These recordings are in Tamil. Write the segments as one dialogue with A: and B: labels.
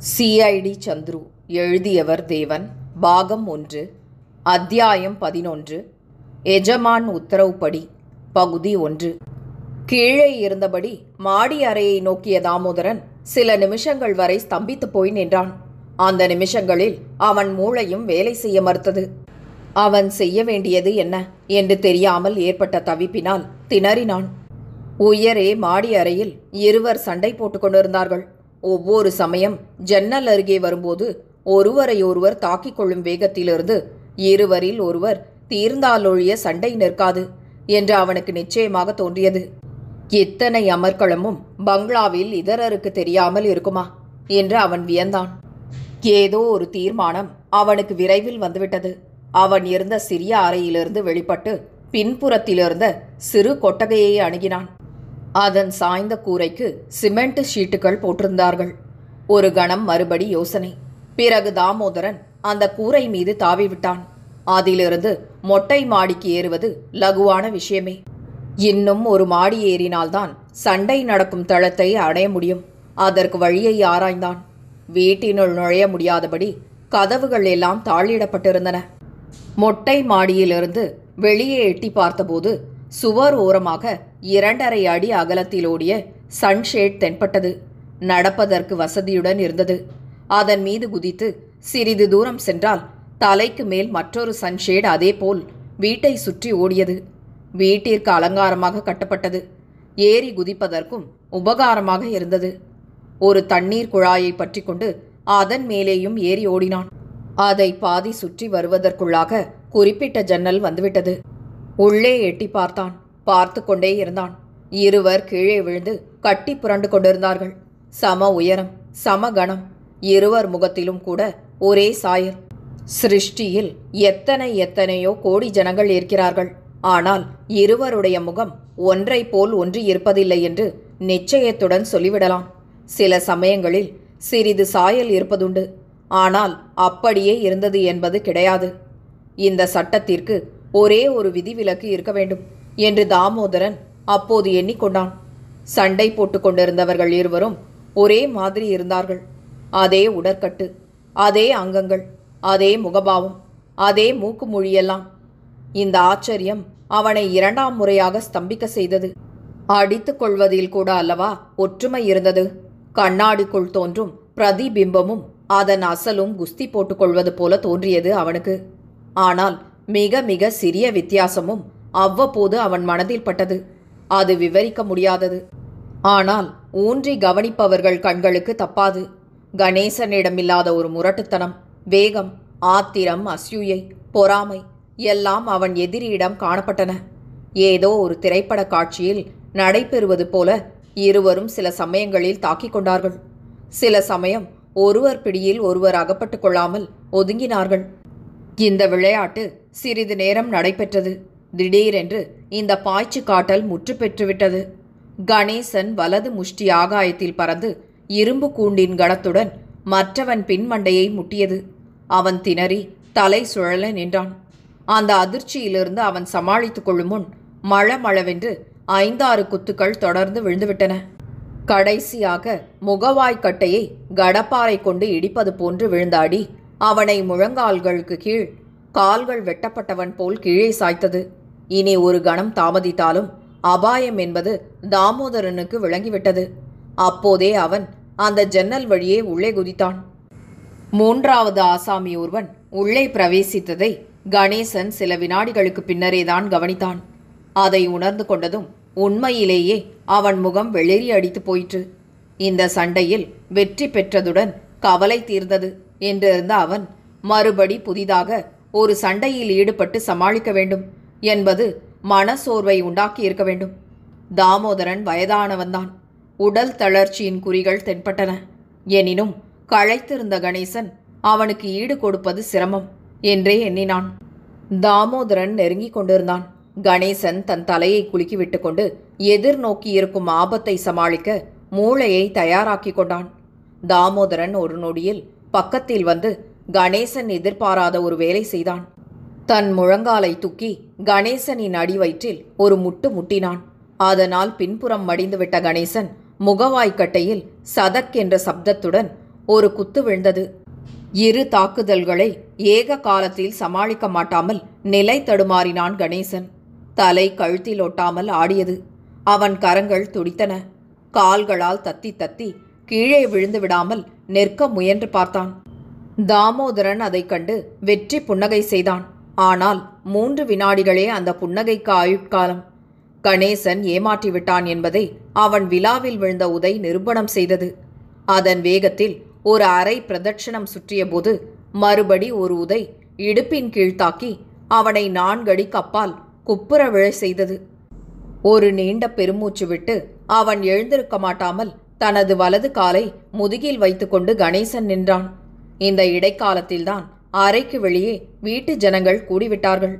A: சிஐடி சந்துரு எழுதியவர் தேவன் பாகம் ஒன்று அத்தியாயம் பதினொன்று எஜமான் உத்தரவுப்படி பகுதி ஒன்று கீழே இருந்தபடி மாடி அறையை நோக்கிய தாமோதரன் சில நிமிஷங்கள் வரை ஸ்தம்பித்து போய் நின்றான் அந்த நிமிஷங்களில் அவன் மூளையும் வேலை செய்ய மறுத்தது அவன் செய்ய வேண்டியது என்ன என்று தெரியாமல் ஏற்பட்ட தவிப்பினால் திணறினான் உயரே மாடி அறையில் இருவர் சண்டை போட்டுக் கொண்டிருந்தார்கள் ஒவ்வொரு சமயம் ஜன்னல் அருகே வரும்போது ஒருவரை ஒருவர் தாக்கிக் கொள்ளும் வேகத்திலிருந்து இருவரில் ஒருவர் தீர்ந்தாலொழிய சண்டை நிற்காது என்று அவனுக்கு நிச்சயமாக தோன்றியது இத்தனை அமர்க்களமும் பங்களாவில் இதரருக்கு தெரியாமல் இருக்குமா என்று அவன் வியந்தான் ஏதோ ஒரு தீர்மானம் அவனுக்கு விரைவில் வந்துவிட்டது அவன் இருந்த சிறிய அறையிலிருந்து வெளிப்பட்டு பின்புறத்திலிருந்த சிறு கொட்டகையை அணுகினான் அதன் சாய்ந்த கூரைக்கு சிமெண்ட் ஷீட்டுகள் போட்டிருந்தார்கள் ஒரு கணம் மறுபடி யோசனை பிறகு தாமோதரன் அந்த கூரை மீது தாவி விட்டான் அதிலிருந்து மொட்டை மாடிக்கு ஏறுவது லகுவான விஷயமே இன்னும் ஒரு மாடி ஏறினால்தான் சண்டை நடக்கும் தளத்தை அடைய முடியும் அதற்கு வழியை ஆராய்ந்தான் வீட்டினுள் நுழைய முடியாதபடி கதவுகள் எல்லாம் தாளிடப்பட்டிருந்தன மொட்டை மாடியிலிருந்து வெளியே எட்டி பார்த்தபோது சுவர் ஓரமாக இரண்டரை அடி அகலத்தில் ஓடிய சன்ஷேட் தென்பட்டது நடப்பதற்கு வசதியுடன் இருந்தது அதன் மீது குதித்து சிறிது தூரம் சென்றால் தலைக்கு மேல் மற்றொரு சன்ஷேட் அதேபோல் வீட்டை சுற்றி ஓடியது வீட்டிற்கு அலங்காரமாக கட்டப்பட்டது ஏறி குதிப்பதற்கும் உபகாரமாக இருந்தது ஒரு தண்ணீர் குழாயை பற்றி கொண்டு அதன் மேலேயும் ஏறி ஓடினான் அதை பாதி சுற்றி வருவதற்குள்ளாக குறிப்பிட்ட ஜன்னல் வந்துவிட்டது உள்ளே எட்டி பார்த்தான் பார்த்து கொண்டே இருந்தான் இருவர் கீழே விழுந்து கட்டி புரண்டு கொண்டிருந்தார்கள் சம உயரம் சம கணம் இருவர் முகத்திலும் கூட ஒரே சாயல் சிருஷ்டியில் எத்தனை எத்தனையோ கோடி ஜனங்கள் இருக்கிறார்கள் ஆனால் இருவருடைய முகம் ஒன்றை போல் ஒன்று இருப்பதில்லை என்று நிச்சயத்துடன் சொல்லிவிடலாம் சில சமயங்களில் சிறிது சாயல் இருப்பதுண்டு ஆனால் அப்படியே இருந்தது என்பது கிடையாது இந்த சட்டத்திற்கு ஒரே ஒரு விதிவிலக்கு இருக்க வேண்டும் என்று தாமோதரன் அப்போது எண்ணிக்கொண்டான் சண்டை போட்டுக் கொண்டிருந்தவர்கள் இருவரும் ஒரே மாதிரி இருந்தார்கள் அதே உடற்கட்டு அதே அங்கங்கள் அதே முகபாவம் அதே மூக்கு மொழியெல்லாம் இந்த ஆச்சரியம் அவனை இரண்டாம் முறையாக ஸ்தம்பிக்க செய்தது அடித்துக் கொள்வதில் கூட அல்லவா ஒற்றுமை இருந்தது கண்ணாடிக்குள் தோன்றும் பிரதிபிம்பமும் அதன் அசலும் குஸ்தி போட்டுக்கொள்வது போல தோன்றியது அவனுக்கு ஆனால் மிக மிக சிறிய வித்தியாசமும் அவ்வப்போது அவன் மனதில் பட்டது அது விவரிக்க முடியாதது ஆனால் ஊன்றி கவனிப்பவர்கள் கண்களுக்கு தப்பாது கணேசனிடமில்லாத ஒரு முரட்டுத்தனம் வேகம் ஆத்திரம் அசூயை பொறாமை எல்லாம் அவன் எதிரியிடம் காணப்பட்டன ஏதோ ஒரு திரைப்பட காட்சியில் நடைபெறுவது போல இருவரும் சில சமயங்களில் தாக்கிக் கொண்டார்கள் சில சமயம் ஒருவர் பிடியில் ஒருவர் அகப்பட்டுக் கொள்ளாமல் ஒதுங்கினார்கள் இந்த விளையாட்டு சிறிது நேரம் நடைபெற்றது திடீரென்று இந்த பாய்ச்சி காட்டல் முற்று பெற்றுவிட்டது கணேசன் வலது முஷ்டி ஆகாயத்தில் பறந்து இரும்பு கூண்டின் கணத்துடன் மற்றவன் பின்மண்டையை முட்டியது அவன் திணறி தலை சுழல நின்றான் அந்த அதிர்ச்சியிலிருந்து அவன் சமாளித்துக் கொள்ளும் முன் மழமளவென்று ஐந்தாறு குத்துக்கள் தொடர்ந்து விழுந்துவிட்டன கடைசியாக முகவாய்க்கட்டையை கடப்பாறை கொண்டு இடிப்பது போன்று விழுந்த அடி அவனை முழங்கால்களுக்கு கீழ் கால்கள் வெட்டப்பட்டவன் போல் கீழே சாய்த்தது இனி ஒரு கணம் தாமதித்தாலும் அபாயம் என்பது தாமோதரனுக்கு விளங்கிவிட்டது அப்போதே அவன் அந்த ஜன்னல் வழியே உள்ளே குதித்தான் மூன்றாவது ஆசாமி ஒருவன் உள்ளே பிரவேசித்ததை கணேசன் சில வினாடிகளுக்கு பின்னரேதான் கவனித்தான் அதை உணர்ந்து கொண்டதும் உண்மையிலேயே அவன் முகம் வெளிரி அடித்து போயிற்று இந்த சண்டையில் வெற்றி பெற்றதுடன் கவலை தீர்ந்தது என்றிருந்த அவன் மறுபடி புதிதாக ஒரு சண்டையில் ஈடுபட்டு சமாளிக்க வேண்டும் என்பது மனசோர்வை உண்டாக்கி இருக்க வேண்டும் தாமோதரன் வயதானவன்தான் உடல் தளர்ச்சியின் குறிகள் தென்பட்டன எனினும் களைத்திருந்த கணேசன் அவனுக்கு ஈடு கொடுப்பது சிரமம் என்றே எண்ணினான் தாமோதரன் நெருங்கிக் கொண்டிருந்தான் கணேசன் தன் தலையை குலுக்கி விட்டுக்கொண்டு எதிர்நோக்கி இருக்கும் ஆபத்தை சமாளிக்க மூளையை தயாராக்கிக் கொண்டான் தாமோதரன் ஒரு நொடியில் பக்கத்தில் வந்து கணேசன் எதிர்பாராத ஒரு வேலை செய்தான் தன் முழங்காலை தூக்கி கணேசனின் அடி வயிற்றில் ஒரு முட்டு முட்டினான் அதனால் பின்புறம் மடிந்துவிட்ட கணேசன் முகவாய்க்கட்டையில் சதக் என்ற சப்தத்துடன் ஒரு குத்து விழுந்தது இரு தாக்குதல்களை ஏக காலத்தில் சமாளிக்க மாட்டாமல் நிலை தடுமாறினான் கணேசன் தலை கழுத்தில் ஒட்டாமல் ஆடியது அவன் கரங்கள் துடித்தன கால்களால் தத்தி தத்தி கீழே விழுந்து விடாமல் நிற்க முயன்று பார்த்தான் தாமோதரன் அதைக் கண்டு வெற்றி புன்னகை செய்தான் ஆனால் மூன்று வினாடிகளே அந்த புன்னகைக்கு ஆயுட்காலம் கணேசன் ஏமாற்றி விட்டான் என்பதை அவன் விழாவில் விழுந்த உதை நிரூபணம் செய்தது அதன் வேகத்தில் ஒரு அரை பிரதட்சணம் சுற்றியபோது மறுபடி ஒரு உதை இடுப்பின் கீழ் தாக்கி அவனை நான்கடி கப்பால் குப்புற விழ செய்தது ஒரு நீண்ட பெருமூச்சு விட்டு அவன் எழுந்திருக்க மாட்டாமல் தனது வலது காலை முதுகில் வைத்துக்கொண்டு கணேசன் நின்றான் இந்த இடைக்காலத்தில்தான் அறைக்கு வெளியே வீட்டு ஜனங்கள் கூடிவிட்டார்கள்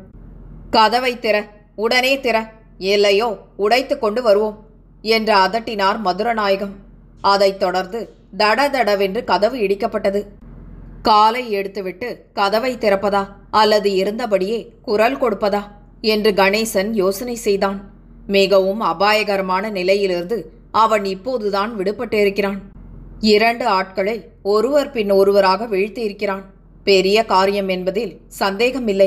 A: கதவை திற உடனே திற இல்லையோ உடைத்து கொண்டு வருவோம் என்று அதட்டினார் மதுரநாயகம் அதைத் தொடர்ந்து தடதடவென்று கதவு இடிக்கப்பட்டது காலை எடுத்துவிட்டு கதவை திறப்பதா அல்லது இருந்தபடியே குரல் கொடுப்பதா என்று கணேசன் யோசனை செய்தான் மிகவும் அபாயகரமான நிலையிலிருந்து அவன் இப்போதுதான் விடுபட்டிருக்கிறான் இரண்டு ஆட்களை ஒருவர் பின் ஒருவராக வீழ்த்தியிருக்கிறான் பெரிய காரியம் என்பதில் சந்தேகமில்லை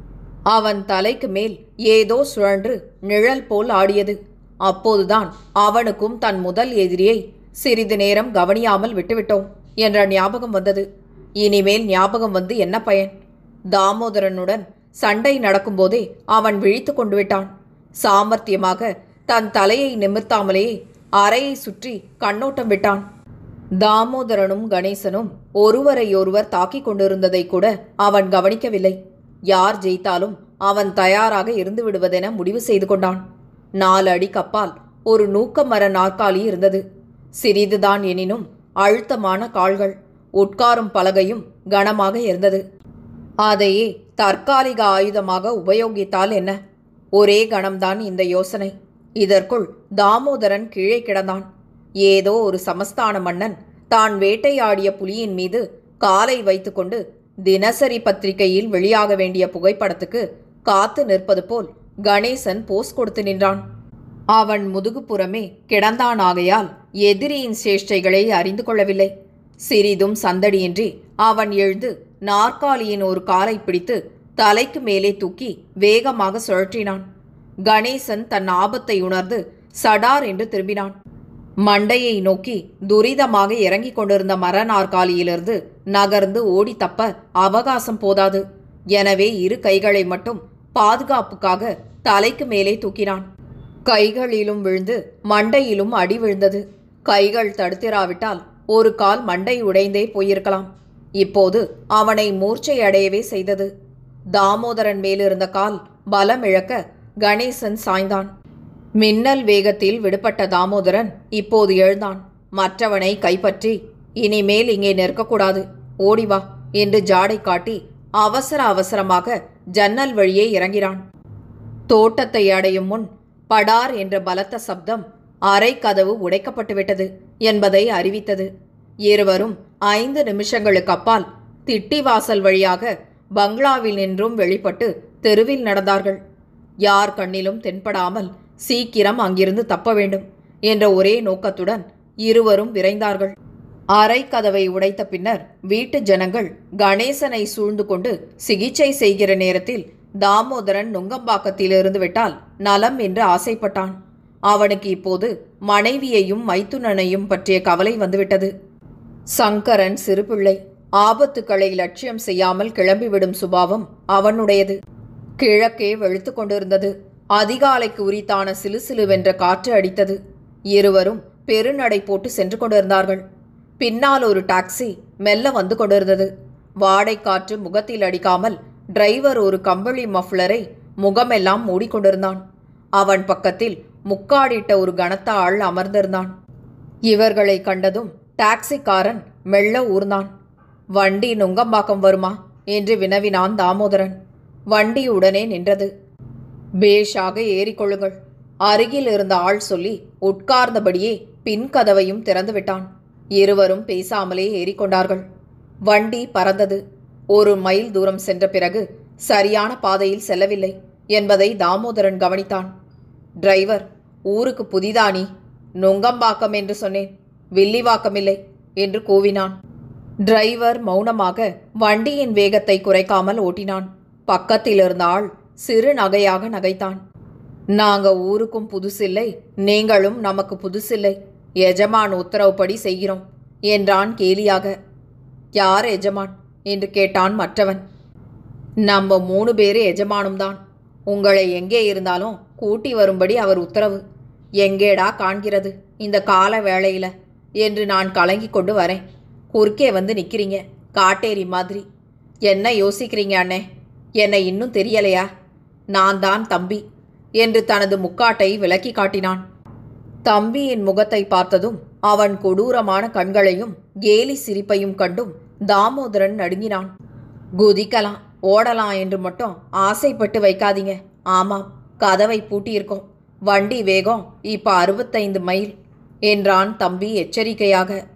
A: அவன் தலைக்கு மேல் ஏதோ சுழன்று நிழல் போல் ஆடியது அப்போதுதான் அவனுக்கும் தன் முதல் எதிரியை சிறிது நேரம் கவனியாமல் விட்டுவிட்டோம் என்ற ஞாபகம் வந்தது இனிமேல் ஞாபகம் வந்து என்ன பயன் தாமோதரனுடன் சண்டை நடக்கும்போதே அவன் விழித்து கொண்டு விட்டான் சாமர்த்தியமாக தன் தலையை நிமிர்த்தாமலேயே அறையை சுற்றி கண்ணோட்டம் விட்டான் தாமோதரனும் கணேசனும் ஒருவரையொருவர் தாக்கிக் கொண்டிருந்ததை கூட அவன் கவனிக்கவில்லை யார் ஜெயித்தாலும் அவன் தயாராக இருந்து விடுவதென முடிவு செய்து கொண்டான் நாலு அடி கப்பால் ஒரு நூக்க மர நாற்காலி இருந்தது சிறிதுதான் எனினும் அழுத்தமான கால்கள் உட்காரும் பலகையும் கனமாக இருந்தது அதையே தற்காலிக ஆயுதமாக உபயோகித்தால் என்ன ஒரே கணம்தான் இந்த யோசனை இதற்குள் தாமோதரன் கீழே கிடந்தான் ஏதோ ஒரு சமஸ்தான மன்னன் தான் வேட்டையாடிய புலியின் மீது காலை வைத்துக்கொண்டு தினசரி பத்திரிகையில் வெளியாக வேண்டிய புகைப்படத்துக்கு காத்து நிற்பது போல் கணேசன் போஸ் கொடுத்து நின்றான் அவன் முதுகுப்புறமே கிடந்தானாகையால் எதிரியின் சேஷ்டைகளை அறிந்து கொள்ளவில்லை சிறிதும் சந்தடியின்றி அவன் எழுந்து நாற்காலியின் ஒரு காலை பிடித்து தலைக்கு மேலே தூக்கி வேகமாக சுழற்றினான் கணேசன் தன் ஆபத்தை உணர்ந்து சடார் என்று திரும்பினான் மண்டையை நோக்கி துரிதமாக இறங்கிக் கொண்டிருந்த மர நாற்காலியிலிருந்து நகர்ந்து ஓடி தப்ப அவகாசம் போதாது எனவே இரு கைகளை மட்டும் பாதுகாப்புக்காக தலைக்கு மேலே தூக்கினான் கைகளிலும் விழுந்து மண்டையிலும் அடி விழுந்தது கைகள் தடுத்திராவிட்டால் ஒரு கால் மண்டை உடைந்தே போயிருக்கலாம் இப்போது அவனை மூர்ச்சை அடையவே செய்தது தாமோதரன் மேலிருந்த கால் பலம் இழக்க கணேசன் சாய்ந்தான் மின்னல் வேகத்தில் விடுபட்ட தாமோதரன் இப்போது எழுந்தான் மற்றவனை கைப்பற்றி இனிமேல் இங்கே நிற்கக்கூடாது ஓடி வா என்று ஜாடை காட்டி அவசர அவசரமாக ஜன்னல் வழியே இறங்கினான் தோட்டத்தை அடையும் முன் படார் என்ற பலத்த சப்தம் அறை கதவு உடைக்கப்பட்டுவிட்டது என்பதை அறிவித்தது இருவரும் ஐந்து நிமிஷங்களுக்கு அப்பால் திட்டி வாசல் வழியாக பங்களாவில் நின்றும் வெளிப்பட்டு தெருவில் நடந்தார்கள் யார் கண்ணிலும் தென்படாமல் சீக்கிரம் அங்கிருந்து தப்ப வேண்டும் என்ற ஒரே நோக்கத்துடன் இருவரும் விரைந்தார்கள் அறை கதவை உடைத்த பின்னர் வீட்டு ஜனங்கள் கணேசனை சூழ்ந்து கொண்டு சிகிச்சை செய்கிற நேரத்தில் தாமோதரன் நுங்கம்பாக்கத்தில் இருந்து விட்டால் நலம் என்று ஆசைப்பட்டான் அவனுக்கு இப்போது மனைவியையும் மைத்துனனையும் பற்றிய கவலை வந்துவிட்டது சங்கரன் சிறுபிள்ளை ஆபத்துக்களை லட்சியம் செய்யாமல் கிளம்பிவிடும் சுபாவம் அவனுடையது கிழக்கே வெளுத்து கொண்டிருந்தது அதிகாலைக்கு உரித்தான சிலுசிலுவென்ற காற்று அடித்தது இருவரும் பெருநடை போட்டு சென்று கொண்டிருந்தார்கள் பின்னால் ஒரு டாக்ஸி மெல்ல வந்து கொண்டிருந்தது வாடை காற்று முகத்தில் அடிக்காமல் டிரைவர் ஒரு கம்பளி மஃப்ளரை முகமெல்லாம் மூடிக்கொண்டிருந்தான் அவன் பக்கத்தில் முக்காடிட்ட ஒரு கனத்த ஆள் அமர்ந்திருந்தான் இவர்களை கண்டதும் டாக்ஸிக்காரன் மெல்ல ஊர்ந்தான் வண்டி நுங்கம்பாக்கம் வருமா என்று வினவினான் தாமோதரன் வண்டி உடனே நின்றது பேஷாக ஏறிக்கொள்ளுங்கள் அருகில் இருந்த ஆள் சொல்லி உட்கார்ந்தபடியே பின் கதவையும் திறந்து விட்டான் இருவரும் பேசாமலே ஏறிக்கொண்டார்கள் வண்டி பறந்தது ஒரு மைல் தூரம் சென்ற பிறகு சரியான பாதையில் செல்லவில்லை என்பதை தாமோதரன் கவனித்தான் டிரைவர் ஊருக்கு புதிதானி நுங்கம்பாக்கம் என்று சொன்னேன் வில்லிவாக்கமில்லை என்று கூவினான் டிரைவர் மௌனமாக வண்டியின் வேகத்தை குறைக்காமல் ஓட்டினான் பக்கத்தில் இருந்த ஆள் சிறு நகையாக நகைத்தான் நாங்க ஊருக்கும் புதுசில்லை நீங்களும் நமக்கு புதுசில்லை எஜமான் உத்தரவுப்படி செய்கிறோம் என்றான் கேலியாக யார் எஜமான் என்று கேட்டான் மற்றவன் நம்ம மூணு பேரு எஜமானும் தான் உங்களை எங்கே இருந்தாலும் கூட்டி வரும்படி அவர் உத்தரவு எங்கேடா காண்கிறது இந்த கால வேளையில என்று நான் கலங்கி கொண்டு வரேன் குறுக்கே வந்து நிக்கிறீங்க காட்டேரி மாதிரி என்ன யோசிக்கிறீங்க அண்ணே என்னை இன்னும் தெரியலையா நான் தான் தம்பி என்று தனது முக்காட்டை விளக்கி காட்டினான் தம்பியின் முகத்தை பார்த்ததும் அவன் கொடூரமான கண்களையும் கேலி சிரிப்பையும் கண்டும் தாமோதரன் நடுங்கினான் குதிக்கலாம் ஓடலாம் என்று மட்டும் ஆசைப்பட்டு வைக்காதீங்க ஆமாம் கதவை பூட்டியிருக்கோம் வண்டி வேகம் இப்ப அறுபத்தைந்து மைல் என்றான் தம்பி எச்சரிக்கையாக